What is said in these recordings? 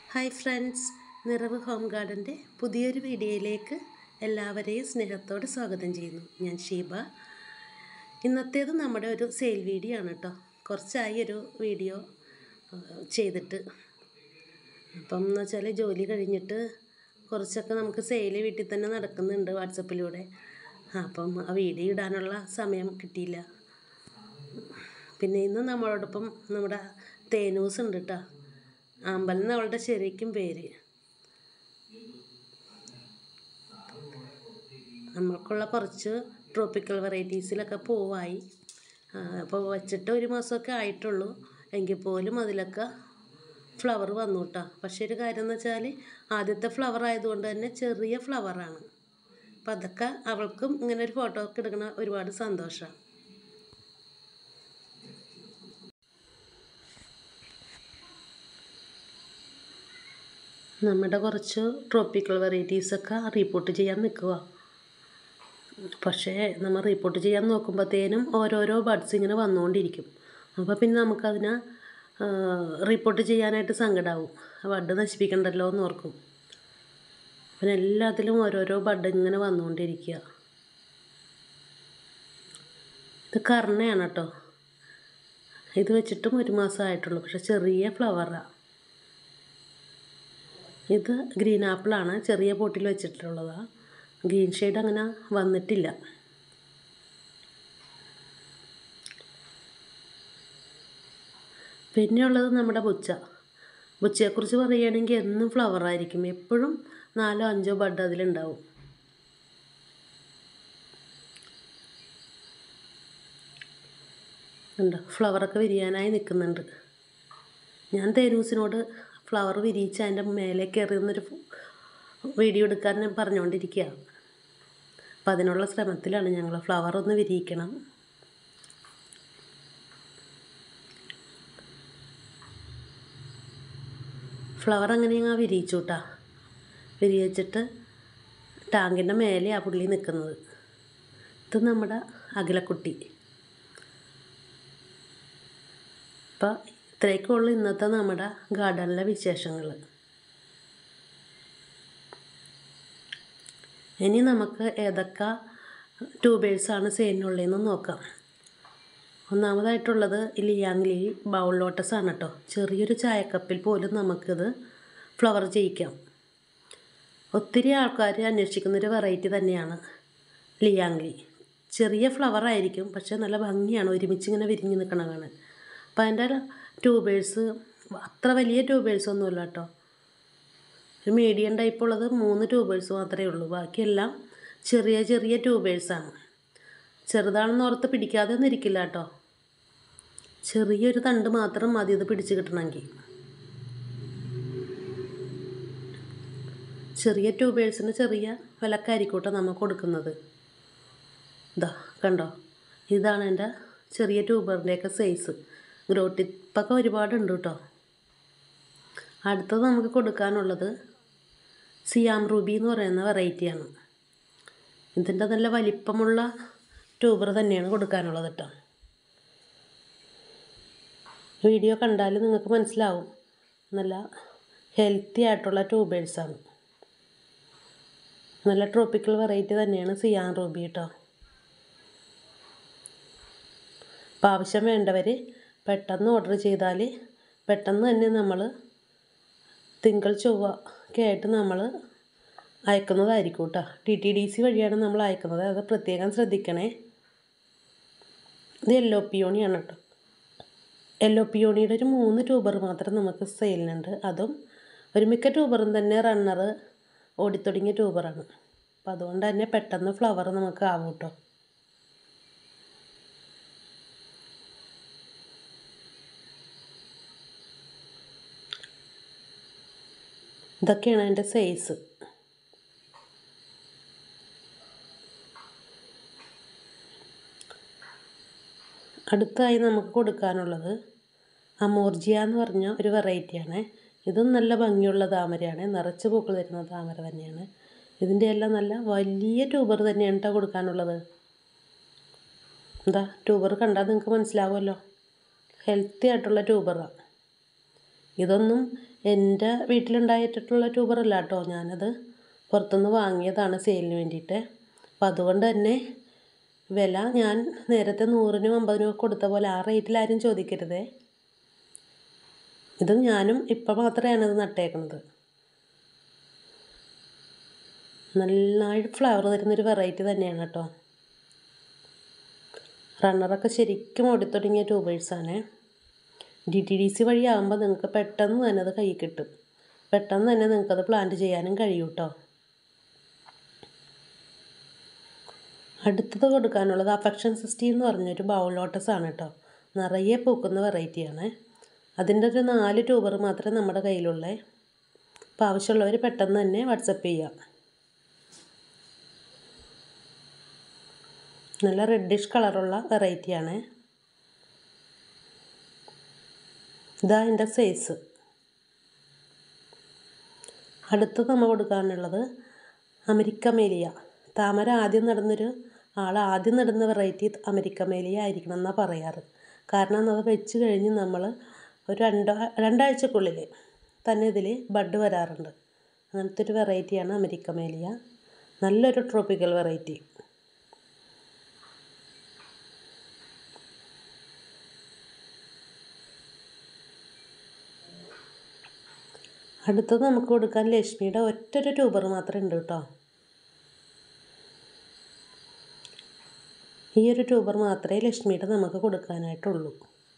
hi friends Niravu home ഗാർഡൻ്റെ പുതിയൊരു വീഡിയോയിലേക്ക് എല്ലാവരെയും സ്നേഹത്തോടെ സ്വാഗതം ചെയ്യുന്നു ഞാൻ ഷീബ ഇന്നത്തേത് നമ്മുടെ ഒരു സെയിൽ വീഡിയോ ആണ് കേട്ടോ കുറച്ചായി ഒരു വീഡിയോ ഏഹ്, ചെയ്തിട്ട് അപ്പം എന്ന് വെച്ചാൽ ജോലി കഴിഞ്ഞിട്ട് കുറച്ചൊക്കെ നമുക്ക് സെയിൽ വീട്ടിൽ തന്നെ നടക്കുന്നുണ്ട് വാട്സപ്പിലൂടെ അപ്പം ആ വീഡിയോ ഇടാനുള്ള സമയം കിട്ടിയില്ല പിന്നെ ഇന്ന് നമ്മളോടൊപ്പം നമ്മുടെ തേനൂസ് ഉണ്ട് കേട്ടോ അമ്പലം എന്ന് അവളുടെ ശരിക്കും പേര് നമ്മൾക്കുള്ള കുറച്ച് ട്രോപ്പിക്കൽ വെറൈറ്റീസിലൊക്കെ പൂവായി അപ്പോൾ വെച്ചിട്ട് ഒരു മാസമൊക്കെ ആയിട്ടുള്ളൂ എങ്കിൽ പോലും അതിലൊക്കെ ഫ്ലവർ വന്നു കേട്ടോ പക്ഷേ ഒരു കാര്യം എന്ന് വെച്ചാൽ ആദ്യത്തെ ഫ്ലവർ ആയതുകൊണ്ട് തന്നെ ചെറിയ ഫ്ലവറാണ് അപ്പം അതൊക്കെ അവൾക്കും ഇങ്ങനെ ഒരു ഫോട്ടോ ഒക്കെ എടുക്കണ ഒരുപാട് സന്തോഷമാണ് നമ്മുടെ കുറച്ച് ട്രോപ്പിക്കൽ വെറൈറ്റീസൊക്കെ റിപ്പോർട്ട് ചെയ്യാൻ നിൽക്കുക പക്ഷേ നമ്മൾ റിപ്പോർട്ട് ചെയ്യാൻ നോക്കുമ്പോഴത്തേനും ഓരോരോ ബഡ്സ് ഇങ്ങനെ വന്നുകൊണ്ടിരിക്കും അപ്പോൾ പിന്നെ നമുക്കതിനെ റിപ്പോർട്ട് ചെയ്യാനായിട്ട് സങ്കടമാവും ബഡ് നശിപ്പിക്കണ്ടല്ലോ എന്ന് ഓർക്കും പിന്നെ എല്ലാത്തിലും ഓരോരോ ബഡ് ഇങ്ങനെ വന്നുകൊണ്ടിരിക്കുക ഇത് കർണയാണ് കേട്ടോ ഇത് വെച്ചിട്ടും ഒരു മാസം ആയിട്ടുള്ളൂ പക്ഷെ ചെറിയ ഫ്ലവറാണ് ഇത് ഗ്രീൻ ആപ്പിളാണ് ചെറിയ പോട്ടിൽ വെച്ചിട്ടുള്ളതാണ് ഗ്രീൻ ഷെയ്ഡ് അങ്ങനെ വന്നിട്ടില്ല പിന്നെയുള്ളത് നമ്മുടെ ബുച്ച ബുച്ചയെക്കുറിച്ച് പറയുകയാണെങ്കിൽ എന്നും ഫ്ലവർ ആയിരിക്കും എപ്പോഴും നാലോ അഞ്ചോ ബഡ് അതിലുണ്ടാവും ഉണ്ട് ഫ്ലവറൊക്കെ വിരിയാനായി നിൽക്കുന്നുണ്ട് ഞാൻ തേനൂസിനോട് ഫ്ലവർ വിരിയിച്ച് അതിൻ്റെ മേലെ കയറുന്നൊരു വീഡിയോ എടുക്കാൻ ഞാൻ പറഞ്ഞുകൊണ്ടിരിക്കുക അപ്പം അതിനുള്ള ശ്രമത്തിലാണ് ഞങ്ങൾ ഫ്ലവർ ഒന്ന് വിരിയിക്കണം ഫ്ലവർ അങ്ങനെ ഞങ്ങൾ വിരിയിച്ചു കേട്ടാ വിരിയിച്ചിട്ട് ടാങ്കിൻ്റെ മേലെ ആ പുള്ളി നിൽക്കുന്നത് ഇത് നമ്മുടെ അഖിലക്കുട്ടി അപ്പം ഇത്രയൊക്കെ ഉള്ളൂ ഇന്നത്തെ നമ്മുടെ ഗാർഡനിലെ വിശേഷങ്ങൾ ഇനി നമുക്ക് ഏതൊക്കെ ട്യൂബേഴ്സാണ് സെയിലിനുള്ളതെന്ന് നോക്കാം ഒന്നാമതായിട്ടുള്ളത് ലിയാങ്ലി ബൗൾ ലോട്ടസ് ആണ് കേട്ടോ ചെറിയൊരു ചായക്കപ്പിൽ പോലും നമുക്കിത് ഫ്ലവർ ചെയ്യിക്കാം ഒത്തിരി ആൾക്കാർ അന്വേഷിക്കുന്നൊരു വെറൈറ്റി തന്നെയാണ് ലിയാങ്ലി ചെറിയ ഫ്ലവർ ആയിരിക്കും പക്ഷേ നല്ല ഭംഗിയാണ് ഒരുമിച്ച് ഇങ്ങനെ വിരിഞ്ഞ് നിൽക്കണ കാണാൻ അപ്പം അതിൻ്റെ ട്യൂബേഴ്സ് അത്ര വലിയ ട്യൂബേഴ്സ് ഒന്നുമില്ല കേട്ടോ ഒരു മീഡിയം ടൈപ്പ് ഉള്ളത് മൂന്ന് ട്യൂബേഴ്സ് മാത്രമേ ഉള്ളൂ ബാക്കിയെല്ലാം ചെറിയ ചെറിയ ട്യൂബേഴ്സാണ് ചെറുതാണെന്ന് ഓർത്ത് പിടിക്കാതെ ഒന്നും ഇരിക്കില്ല കേട്ടോ ചെറിയൊരു തണ്ട് മാത്രം മതി ഇത് പിടിച്ച് കിട്ടണമെങ്കിൽ ചെറിയ ട്യൂബേഴ്സിന് ചെറിയ വിലക്കായിരിക്കൂട്ടോ നമ്മൾ കൊടുക്കുന്നത് ഇതാ കണ്ടോ ഇതാണ് എൻ്റെ ചെറിയ ട്യൂബറിൻ്റെയൊക്കെ സൈസ് ഗ്രോ ടിപ്പൊക്കെ ഒരുപാടുണ്ട് കേട്ടോ അടുത്തത് നമുക്ക് കൊടുക്കാനുള്ളത് സിയാം റൂബി എന്ന് പറയുന്ന വെറൈറ്റിയാണ് ഇതിൻ്റെ നല്ല വലിപ്പമുള്ള ട്യൂബർ തന്നെയാണ് കൊടുക്കാനുള്ളത് കേട്ടോ വീഡിയോ കണ്ടാൽ നിങ്ങൾക്ക് മനസ്സിലാവും നല്ല ഹെൽത്തി ആയിട്ടുള്ള ട്യൂബേഴ്സാണ് നല്ല ട്രോപ്പിക്കൽ വെറൈറ്റി തന്നെയാണ് സിയാൻ റൂബി കേട്ടോ അപ്പോൾ ആവശ്യം വേണ്ടവർ പെട്ടെന്ന് ഓർഡർ ചെയ്താൽ പെട്ടെന്ന് തന്നെ നമ്മൾ തിങ്കൾ ചൊവ്വ ഒക്കെ ആയിട്ട് നമ്മൾ അയക്കുന്നതായിരിക്കും കേട്ടോ ടി ടി ഡി സി വഴിയാണ് നമ്മൾ അയക്കുന്നത് അത് പ്രത്യേകം ശ്രദ്ധിക്കണേ ഇത് യെല്ലോ പിയോണിയാണ് കേട്ടോ യെല്ലോ പിയോണിയുടെ ഒരു മൂന്ന് ട്യൂബർ മാത്രം നമുക്ക് സെയിലിനുണ്ട് അതും ഒരു മിക്ക ട്യൂബറും തന്നെ റണ്ണർ ഓടിത്തുടങ്ങിയ ട്യൂബറാണ് അപ്പോൾ അതുകൊണ്ട് തന്നെ പെട്ടെന്ന് ഫ്ലവർ നമുക്ക് ആവും കേട്ടോ ഇതൊക്കെയാണ് അതിൻ്റെ സൈസ് അടുത്തായി നമുക്ക് കൊടുക്കാനുള്ളത് അമോർജിയ എന്ന് പറഞ്ഞ ഒരു വെറൈറ്റിയാണ് ഇതും നല്ല ഭംഗിയുള്ള താമരയാണ് നിറച്ച് പൂക്കൾ തരുന്ന താമര തന്നെയാണ് ഇതിൻ്റെ എല്ലാം നല്ല വലിയ ട്യൂബർ തന്നെയാണ് കേട്ടോ കൊടുക്കാനുള്ളത് എന്താ ട്യൂബർ കണ്ടാൽ നിങ്ങൾക്ക് മനസ്സിലാവുമല്ലോ ഹെൽത്തി ആയിട്ടുള്ള ട്യൂബറാണ് ഇതൊന്നും എൻ്റെ വീട്ടിലുണ്ടായിട്ടുള്ള ട്യൂബറല്ല കേട്ടോ ഞാനത് പുറത്തുനിന്ന് വാങ്ങിയതാണ് സെയിലിന് വേണ്ടിയിട്ട് അപ്പം അതുകൊണ്ട് തന്നെ വില ഞാൻ നേരത്തെ നൂറിനും അമ്പതിനും ഒക്കെ കൊടുത്ത പോലെ ആ റേറ്റിൽ ആരും ചോദിക്കരുതേ ഇത് ഞാനും ഇപ്പം മാത്രമാണ് ഇത് നട്ടേക്കണത് നന്നായിട്ട് ഫ്ലവർ തരുന്നൊരു വെറൈറ്റി തന്നെയാണ് കേട്ടോ റണ്ണറൊക്കെ ശരിക്കും ഓടിത്തുടങ്ങിയ ട്യൂബേഴ്സാണ് ഡി ടി ഡി സി വഴിയാകുമ്പോൾ നിങ്ങൾക്ക് പെട്ടെന്ന് തന്നെ അത് കൈ കിട്ടും പെട്ടെന്ന് തന്നെ നിങ്ങൾക്കത് പ്ലാന്റ് ചെയ്യാനും കഴിയും കേട്ടോ അടുത്തത് കൊടുക്കാനുള്ളത് അഫെക്ഷൻ സിസ്റ്റി എന്ന് പറഞ്ഞൊരു ബൗൾ ലോട്ടസ് ആണ് കേട്ടോ നിറയെ പൂക്കുന്ന വെറൈറ്റിയാണ് അതിൻ്റെ ഒരു നാല് ട്യൂബർ മാത്രമേ നമ്മുടെ കയ്യിലുള്ളേ അപ്പോൾ ആവശ്യമുള്ളവർ പെട്ടെന്ന് തന്നെ വാട്സപ്പ് ചെയ്യാം നല്ല റെഡിഷ് കളറുള്ള വെറൈറ്റിയാണ് ഇതാ എൻ്റെ സൈസ് അടുത്ത് നമ്മൾ കൊടുക്കാനുള്ളത് അമരിക്ക മേലിയ താമര ആദ്യം നടന്നൊരു ആൾ ആദ്യം നടുന്ന വെറൈറ്റി അമരിക്ക മേലിയ ആയിരിക്കണം എന്നാണ് പറയാറ് കാരണം അത് വെച്ച് കഴിഞ്ഞ് നമ്മൾ ഒരു രണ്ടോ രണ്ടാഴ്ചക്കുള്ളിൽ തന്നെ ഇതിൽ ബഡ് വരാറുണ്ട് അങ്ങനത്തെ ഒരു വെറൈറ്റിയാണ് അമരിക്ക മേലിയ നല്ലൊരു ട്രോപ്പിക്കൽ വെറൈറ്റി അടുത്തത് നമുക്ക് കൊടുക്കാൻ ലക്ഷ്മിയുടെ ഒറ്റൊരു ട്യൂബർ മാത്രമേ ഉണ്ട് കേട്ടോ ഈ ഒരു ട്യൂബർ മാത്രമേ ലക്ഷ്മിയുടെ നമുക്ക് കൊടുക്കാനായിട്ടുള്ളൂ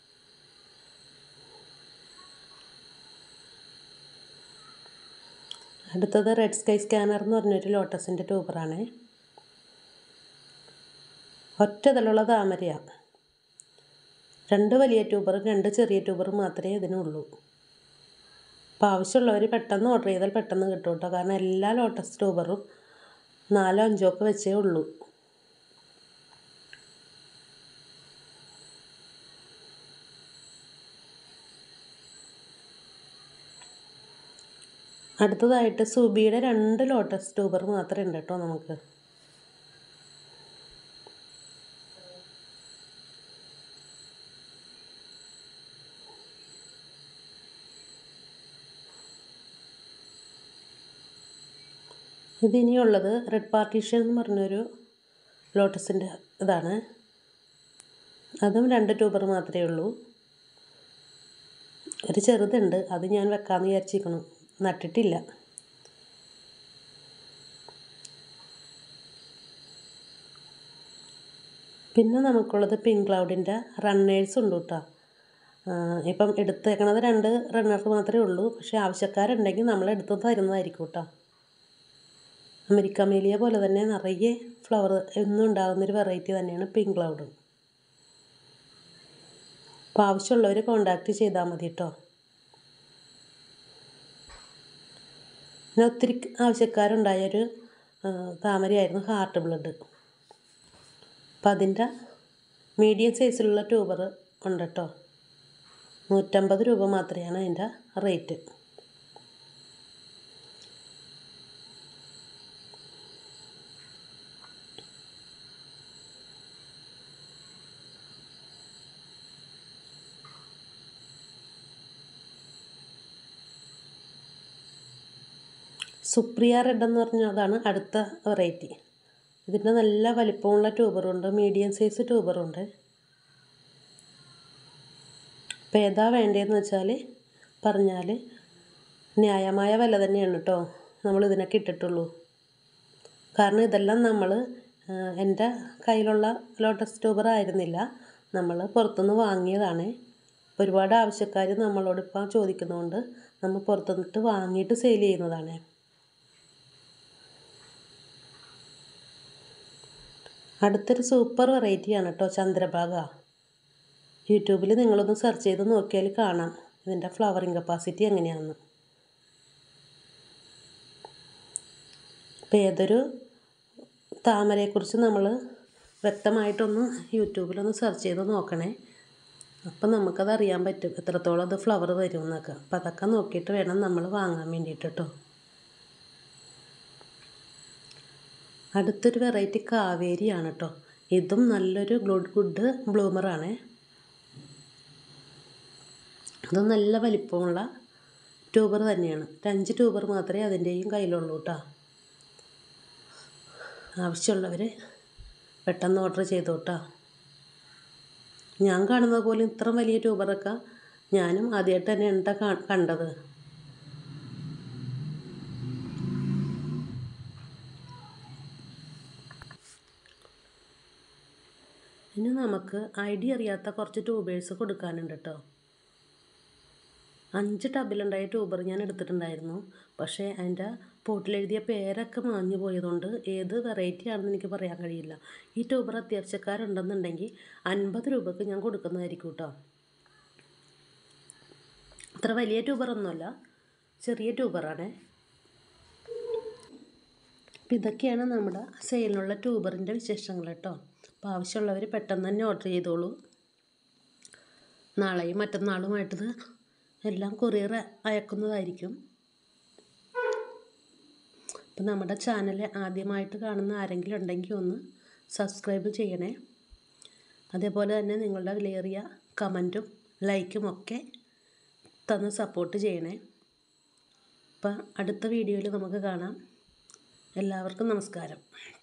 അടുത്തത് റെഡ് സ്കൈ സ്കാനർ എന്ന് പറഞ്ഞൊരു ലോട്ടസിൻ്റെ ട്യൂബറാണ് ഒറ്റ ഇതിലുള്ള താമരയാണ് രണ്ട് വലിയ ട്യൂബറും രണ്ട് ചെറിയ ട്യൂബറും മാത്രമേ ഇതിനുള്ളൂ അപ്പോൾ ആവശ്യമുള്ളവർ പെട്ടെന്ന് ഓർഡർ ചെയ്താൽ പെട്ടെന്ന് കിട്ടും കേട്ടോ കാരണം എല്ലാ ലോട്ടസ് ട്യൂബറും നാലോ അഞ്ചോ ഒക്കെ വെച്ചേ ഉള്ളൂ അടുത്തതായിട്ട് സുബിയുടെ രണ്ട് ലോട്ടസ് ട്യൂബർ മാത്രമേ ഉണ്ട് കേട്ടോ നമുക്ക് ഇതിനിയുള്ളത് റെഡ് പാർട്ടീഷൻ എന്ന് പറഞ്ഞൊരു ലോട്ടസിൻ്റെ ഇതാണ് അതും രണ്ട് ട്യൂബർ മാത്രമേ ഉള്ളൂ ഒരു ചെറുതുണ്ട് അത് ഞാൻ വെക്കാമെന്ന് വിചാരിച്ചിരിക്കണം നട്ടിട്ടില്ല പിന്നെ നമുക്കുള്ളത് പിങ്ക് ക്ലൗഡിൻ്റെ റണ്ണേഴ്സ് ഉണ്ട് കേട്ടോ ഇപ്പം എടുത്തേക്കണത് രണ്ട് റണ്ണർ മാത്രമേ ഉള്ളൂ പക്ഷേ ആവശ്യക്കാരുണ്ടെങ്കിൽ നമ്മൾ എടുത്ത് തരുന്നതായിരിക്കും കേട്ടോ അമരിക്ക മേലിയ പോലെ തന്നെ നിറയെ ഫ്ലവർ എന്നും ഉണ്ടാകുന്നൊരു വെറൈറ്റി തന്നെയാണ് പിങ്ക് ക്ലൗഡ് അപ്പോൾ ആവശ്യമുള്ളവർ കോണ്ടാക്ട് ചെയ്താൽ മതി കേട്ടോ പിന്നെ ഒത്തിരി ആവശ്യക്കാരുണ്ടായൊരു താമരയായിരുന്നു ഹാർട്ട് ബ്ലഡ് അപ്പം അതിൻ്റെ മീഡിയം സൈസിലുള്ള ട്യൂബർ ഉണ്ട് കേട്ടോ നൂറ്റമ്പത് രൂപ മാത്രമാണ് അതിൻ്റെ റേറ്റ് സുപ്രിയ റെഡ് എന്ന് പറഞ്ഞ അതാണ് അടുത്ത വെറൈറ്റി ഇതിൻ്റെ നല്ല വലിപ്പമുള്ള ട്യൂബറുണ്ട് മീഡിയം സൈസ് ട്യൂബറുണ്ട് അപ്പോൾ ഏതാ വേണ്ടതെന്ന് വെച്ചാൽ പറഞ്ഞാൽ ന്യായമായ വില തന്നെയാണ് കേട്ടോ നമ്മൾ ഇതിനൊക്കെ ഇട്ടിട്ടുള്ളൂ കാരണം ഇതെല്ലാം നമ്മൾ എൻ്റെ കയ്യിലുള്ള ലോട്ടസ് ട്യൂബർ ആയിരുന്നില്ല നമ്മൾ പുറത്തുനിന്ന് വാങ്ങിയതാണ് ഒരുപാട് ആവശ്യക്കാർ നമ്മളോട് ഇപ്പം ചോദിക്കുന്നതുകൊണ്ട് നമ്മൾ പുറത്തുനിന്നിട്ട് വാങ്ങിയിട്ട് സെയിൽ ചെയ്യുന്നതാണ് അടുത്തൊരു സൂപ്പർ വെറൈറ്റിയാണ് കേട്ടോ ചന്ദ്രഭാഗ യൂട്യൂബിൽ നിങ്ങളൊന്ന് സെർച്ച് ചെയ്ത് നോക്കിയാൽ കാണാം ഇതിൻ്റെ ഫ്ലവറിങ് കപ്പാസിറ്റി എങ്ങനെയാണെന്ന് അപ്പോൾ ഏതൊരു താമരയെക്കുറിച്ച് നമ്മൾ വ്യക്തമായിട്ടൊന്ന് യൂട്യൂബിലൊന്ന് സെർച്ച് ചെയ്ത് നോക്കണേ അപ്പം നമുക്കത് അറിയാൻ പറ്റും എത്രത്തോളം അത് ഫ്ലവർ തരും എന്നൊക്കെ അപ്പം അതൊക്കെ നോക്കിയിട്ട് വേണം നമ്മൾ വാങ്ങാൻ വേണ്ടിയിട്ട് കേട്ടോ അടുത്തൊരു വെറൈറ്റി കാവേരിയാണ് കേട്ടോ ഇതും നല്ലൊരു ഗുഡ് ഗുഡ് ബ്ലൂമറാണ് ഇത് നല്ല വലിപ്പമുള്ള ട്യൂബർ തന്നെയാണ് ഒരു അഞ്ച് ട്യൂബർ മാത്രമേ അതിൻ്റെയും കയ്യിലുള്ളൂ കേട്ടോ ആവശ്യമുള്ളവർ പെട്ടെന്ന് ഓർഡർ ചെയ്തു കേട്ടോ ഞാൻ കാണുന്നത് പോലെ ഇത്ര വലിയ ട്യൂബറൊക്കെ ഞാനും ആദ്യമായിട്ട് തന്നെയാണ് ട്ടോ കാ- കണ്ടത് ഇനി നമുക്ക് ഐഡിയ അറിയാത്ത കുറച്ച് ട്യൂബേഴ്സ് കൊടുക്കാനുണ്ട് കേട്ടോ അഞ്ച് ടബിലുണ്ടായ ട്യൂബർ ഞാൻ എടുത്തിട്ടുണ്ടായിരുന്നു പക്ഷേ അതിൻ്റെ പോട്ടിലെഴുതിയ പേരൊക്കെ മാഞ്ഞു പോയതുകൊണ്ട് ഏത് വെറൈറ്റി ആണെന്ന് എനിക്ക് പറയാൻ കഴിയില്ല ഈ ട്യൂബർ അത്യാവശ്യക്കാരുണ്ടെന്നുണ്ടെങ്കിൽ അൻപത് രൂപക്ക് ഞാൻ കൊടുക്കുന്നതായിരിക്കും കേട്ടോ അത്ര വലിയ ട്യൂബറൊന്നുമല്ല ചെറിയ ട്യൂബറാണേ അപ്പം ഇതൊക്കെയാണ് നമ്മുടെ സെയിലിനുള്ള ട്യൂബറിൻ്റെ വിശേഷങ്ങൾ കേട്ടോ അപ്പോൾ ആവശ്യമുള്ളവർ പെട്ടെന്ന് തന്നെ ഓർഡർ ചെയ്തോളൂ നാളെയും മറ്റന്നാളുമായിട്ടത് എല്ലാം കൊറിയർ അയക്കുന്നതായിരിക്കും അപ്പം നമ്മുടെ ചാനൽ ആദ്യമായിട്ട് കാണുന്ന ആരെങ്കിലും ഉണ്ടെങ്കിൽ ഒന്ന് സബ്സ്ക്രൈബ് ചെയ്യണേ അതേപോലെ തന്നെ നിങ്ങളുടെ വിലയേറിയ കമൻറ്റും ലൈക്കും ഒക്കെ തന്ന് സപ്പോർട്ട് ചെയ്യണേ അപ്പം അടുത്ത വീഡിയോയിൽ നമുക്ക് കാണാം എല്ലാവർക്കും നമസ്കാരം